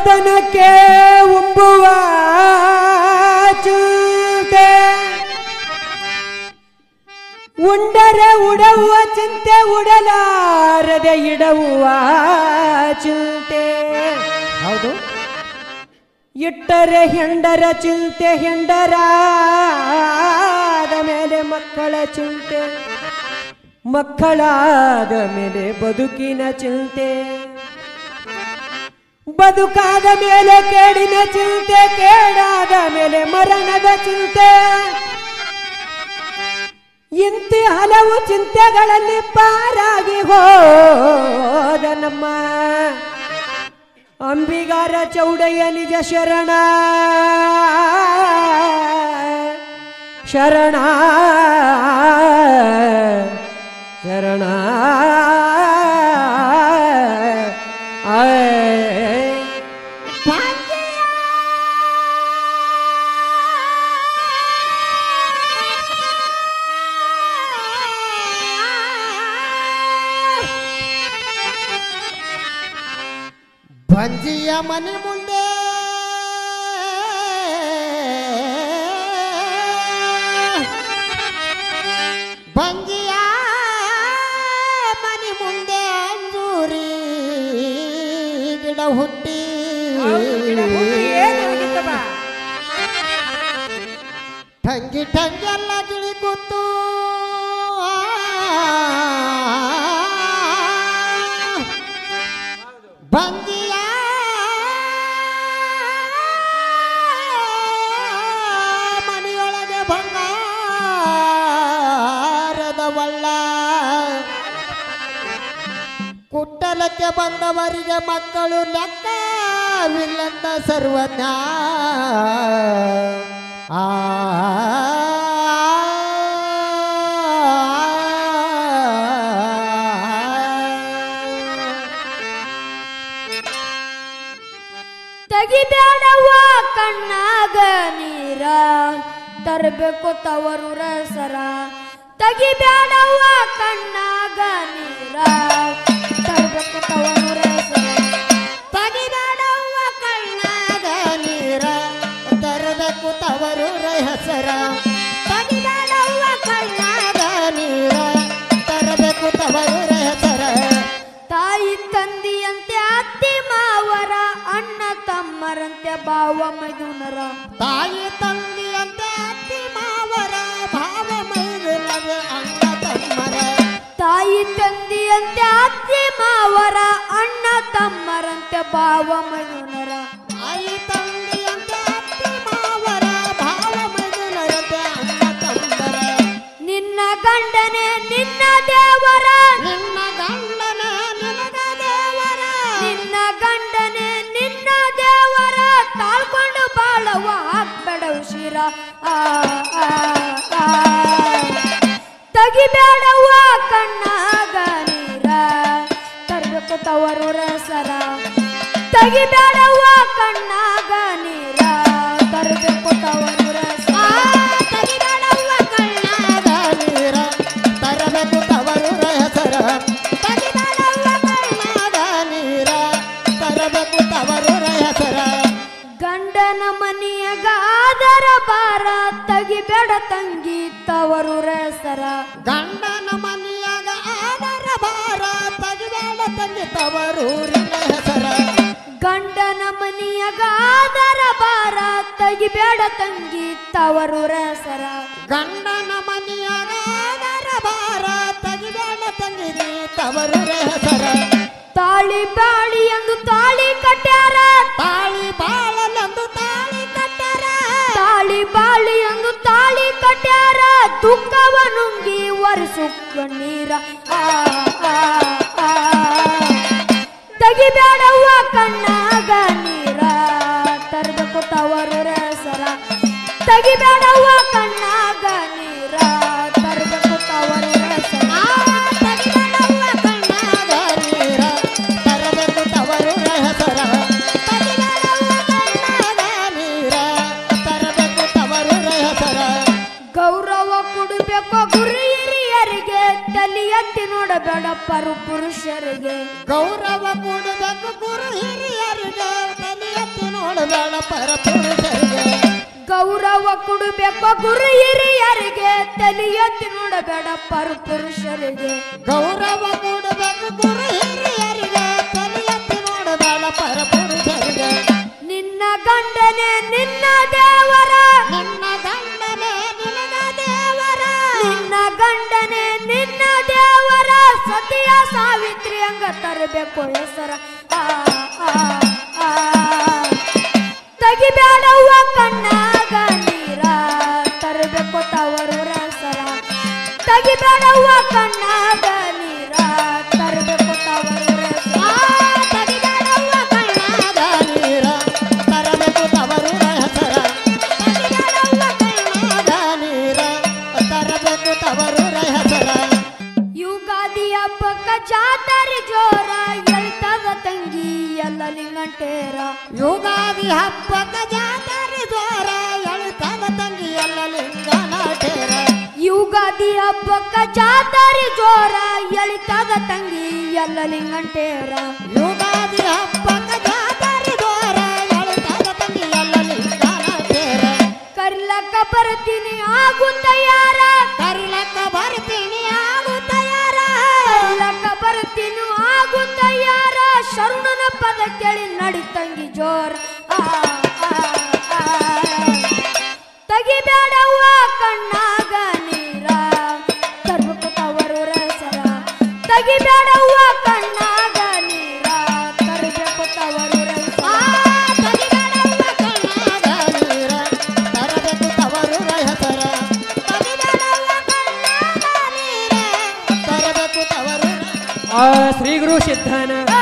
ಬಡತನಕ್ಕೆ ಉಂಬುವ ಚಿಂತೆ ಉಂಡರೆ ಉಡವುವ ಚಿಂತೆ ಉಡಲಾರದೆ ಇಡವುವ ಚಿಂತೆ ಹೌದು ಇಟ್ಟರೆ ಹೆಂಡರ ಚಿಂತೆ ಹೆಂಡರಾದ ಮೇಲೆ ಮಕ್ಕಳ ಚಿಂತೆ ಮಕ್ಕಳಾದ ಮೇಲೆ ಬದುಕಿನ ಚಿಂತೆ ಬದುಕಾದ ಮೇಲೆ ಕೇಡಿನ ಚಿಂತೆ ಕೇಡಾದ ಮೇಲೆ ಮರಣದ ಚಿಂತೆ ಇಂತಿ ಹಲವು ಚಿಂತೆಗಳಲ್ಲಿ ಪಾರಾಗಿ ಹೋದ ನಮ್ಮ ಅಂಬಿಗಾರ ಚೌಡಯ್ಯ ನಿಜ ಶರಣ ಶರಣ ಶರಣ ಆಯ್. ಬಂಜಿಯ ಮನೆ ಮುಂದೆ ಬಂಜಿಯ ಮನೆ ಮುಂದೆ ಅಂಜೂರಿ ಗಿಡ ಹುಟ್ಟಿ ಟಂಗಿ ಟಂಗೆಲ್ಲ ಗಿಳಿ ಕೂತು ಬಂದಿಯ ಮನೆಯೊಳಗೆ ಬಂಗಾರದ ಬಳ್ಳ ಕುಟ್ಟಲಕ್ಕೆ ಬಂದವರಿಗೆ ಮಕ್ಕಳು ಲೆಕ್ಕವಿಲ್ಲಂದ ಸರ್ವಜ್ಞ ಆ ತೆಗಿಬೇಡವ್ವ ಕಣ್ಣಾಗ ನೀರ ತರಬೇಕು ತವರು ರಸರ ತೆಗಿಬೇಡವ್ವ ಕಣ್ಣಾಗ ನೀರ ತರಬೇಕು ತವರು ರಸರ ತಗಿದಾಡವ್ವ ಕಣ್ಣಾಗ ನೀರ ತರಬೇಕು ತವರು ಹೆಸರ ತಗಿದಾಡವ್ವ ಕಣ್ಣಾಗ ನೀರ ತರಬೇಕು ತವರು ಹೆಸರ ತಾಯಿ ತಂದೆಯಂತೆ ಅತ್ತಿ ಮಾವರ ಅಣ್ಣ ತಮ್ಮರಂತೆ ಭಾವ ಮೈದುನರ ತಾಯಿ ತಂದೆಯಂತೆ ಅತ್ತಿ ಮಾವರ ಭಾವ ಮೈದುನರ ಅಣ್ಣ ತಮ್ಮರ ತಾಯಿ ತಂದೆಯಂತೆ ಅತ್ತಿ ಮಾವರ ಅಣ್ಣ ತಮ್ಮರಂತೆ ಭಾವ ಮೈದುನರ ತಾಯಿ ತಂದೆಯಂತೆ ಅತ್ತಿ ಮಾವರ ಭಾವ ಮೈದುನರಂತೆ ಅಣ್ಣ ತಮ್ಮರ ನಿನ್ನ ಗಂಡನೆ ನಿನ್ನ ದೇವರ ನಿನ್ನ ಗಂಡನ ನಿನಗ ದೇವರ ನಿನ್ನ ಗಂಡನೆ ನಿನ್ನ ದೇವರ ತಾಳ್ಕೊಂಡು ಬಾಳವ ಹಾಕ್ಬೇಡ ಶಿರ ಆ, ಆ, ಆ. ತೆಗಿಬೇಡವ್ವ ಕಣ್ಣಾಗ ನೀರ ತರಬೇಕು ತವರು ರಸರ ತೆಗಿಬೇಡವ್ವ ಕಣ್ಣಾಗ ನೀರ ತರಬೇಕು ತವರು ರಸರ ತಗಿದಾಡವ್ವ ಕಣ್ಣಾಗ ನೀರ ತರಬೇಕು ತವರು ಹೆಸರ ತಗಿದಾಡವ್ವ ಕಣ್ಣಾಗ ನೀರ ತರಬೇಕು ತವರು ಹೆಸರ ಗಂಡನ ಮನೆಯಾಗ ಆದರ ಬಾರ ತೆಗಿಬೇಡ ತಂಗಿ ತವರು ರಸರ ಗಂಡನ ಮನೆಯಾಗ ಆದರ ಭಾರ ತಗಿಬೇಡ ತಂಗಿ ತವರೂರಿನ ಹೆಸರ ಗಂಡನ ಮನೆಯಾಗ ಆದರ ಬಾರ ತೆಗಿಬೇಡ ತಂಗಿ ತವರು ರಸರ ಗಂಡನ ಮನೆಯಾಗ ಆದರ ಭಾರ ತಗಿಬೇಡ ತಂಗಿ ತವರು ಹೆಸರ ತಾಳಿ ಬಾಳಿ ಎಂದು ತಾಳಿ ಕಟ್ಯಾರ ತಾಳಿ ಬಾಳಲಂದು ತಾಳಿ ಕಟ್ಟರ ತಾಳಿ ಬಾಳಿ ಎಂದು ತಾಳಿ ಕಟ್ಯಾರ ದುಃಖವ ನುಂಗಿ ಒರೆಸುಕ್ಕ ನೀರ ಆ, ಆ, ಆ. ತೆಗಿಬೇಡವ್ವ ಕಣ್ಣಾಗ ನೀರ ತರಬೇಕು ತವರು ರಸರ ತೆಗಿಬೇಡವ್ವ ಕಣ್ಣಾಗ ನೀರ ತರಬೇಕು ತವರು ರಸರ ತಗಿಬೇಡವ್ವ ಕಣ್ಣಾಗ ನೀರ ತರಬೇಕು ತವರು ಹೆಸರ ತಗಿಬೇಡವ್ವ ಕಣ್ಣಾಗ ನೀರ ತರಬೇಕು ತವರು ಹೆಸರ ಗೌರವ ಕೊಡಬೇಕು ಗುರು ಹಿರಿಯರಿಗೆ ತಲೆ ಎತ್ತಿ ನೋಡಬೇಡ ಪರು ಪುರುಷರಿಗೆ ಗೌರವ ಕೊಡಬೇಕು ಗುರು ಹಿರಿಯರಿಗೆ ತಲೆ ನೋಡಬೇಡ ಪರಪುರುಷರಿಗೆ ಗೌರವ ಕೊಡಬೇಕು ಗುರು ಹಿರಿಯರಿಗೆ ತಲೆ ಎತ್ತಿ ನೋಡಬೇಡ ಪರ ಪುರುಷರಿಗೆ ಗೌರವ ಕೊಡಬೇಕು ಗುರು ಹಿರಿಯರಿಗೆ ತಲೆ ಎತ್ತಿ ನೋಡಬೇಡ ಪರಪುರುಷರಿಗೆ ನಿನ್ನ ಗಂಡನೇ ನಿನ್ನ ದೇವರ ನಿನ್ನ ಗಂಡನೇ ನಿನಗ ದೇವರ ನಿನ್ನ ಗಂಡನೇ ನಿನ್ನ ದೇವರ ಸತಿಯ ಸಾವಿತ್ರಿ ಹಂಗ ತರಬೇಕು ಹೆಸರ ಆ, ಆ, ಆ. ತೆಗಿಬೇಡವ್ವ ಕಣ್ಣಾಗ ನೀರ ತರಬೇಕು ತವರು ರಸರ ತೆಗಿಬೇಡವ್ವ ಕಣ್ಣಾಗ ನೀರ ತರಬೇಕು ತವರು ರಸರ ತಡಿದಾಡವ್ವ ಕಣ್ಣಾಗ ನೀರ ತರಬೇಕು ತವರು ಹೆಸರ ತಡಿದಾಡವ್ವ ಕಣ್ಣಾಗ ನೀರ ತರಬೇಕು ತವರು ಹೆಸರ ಯುಗಾದಿ ಹಬ್ಬಕ್ಕ ಜಾತ್ರೆ ಜೋರ ಎಳ್ತದ ತಂಗಿ ಎಲ್ಲ ಲಿಂಗಂಟೇರ ಯುಗಾದಿ ಹಬ್ಬದ ಜಾತ್ರೆ ದ್ವಾರ ಎಳುತ್ತದ ತಂಗಿ ಎಲ್ಲ ಲಿಂಗನಾಟೇರ ಯುಗಾದಿ ಹಬ್ಬಕ್ಕ ಜಾತ್ರೆ ಜೋರ ಎಳಿತದ ತಂಗಿ ಎಲ್ಲ ಲಿಂಗಂಟೇರ ಯುಗಾದಿ ಹಬ್ಬದ ಜಾತ್ರೆ ದ್ವಾರ ಎಳುತ್ತದ ತಂಗಿ ಎಲ್ಲ ಲಿಂಗನಾಟೇರ ಕರ್ಲಕ್ಕ ಬರ್ತೀನಿ ಆಗು ತಯಾರ ಕರಿಲಕ್ಕ ಬರ್ತೀನಿ ಆಗು ತಯಾರ ಕರ್ಲಕ್ಕ ಬರ್ತೀನಿ ಆಗು ತಯಾರ ಶರಣನ ಪದ ಕೇಳಿ ನಡಿ ತಂಗಿ ಜೋರ ಆ, ಆ, ಆ. ತೆಗಿಬೇಡವ್ವ ಕಣ್ಣಾಗ ನೀರ ತರ್ಬೇಕು ತವರು ರಸರ ತೆಗಿಬೇಡವ್ವ ಕಣ್ಣಾಗ ನೀರ ತರಬೇಕು ತವರು ರಸರ ಆ ತಡಿದಾಡವ್ವ ಕಣ್ಣಾಗ ನೀರ ತರಬೇಕು ತವರು ಹೆಸರ ತಡಿದಾಡವ್ವ ಕಣ್ಣಾಗ ನೀರ ತರಬೇಕು ತವರು ಆ ಶ್ರೀ ಗುರು ಸಿದ್ಧನ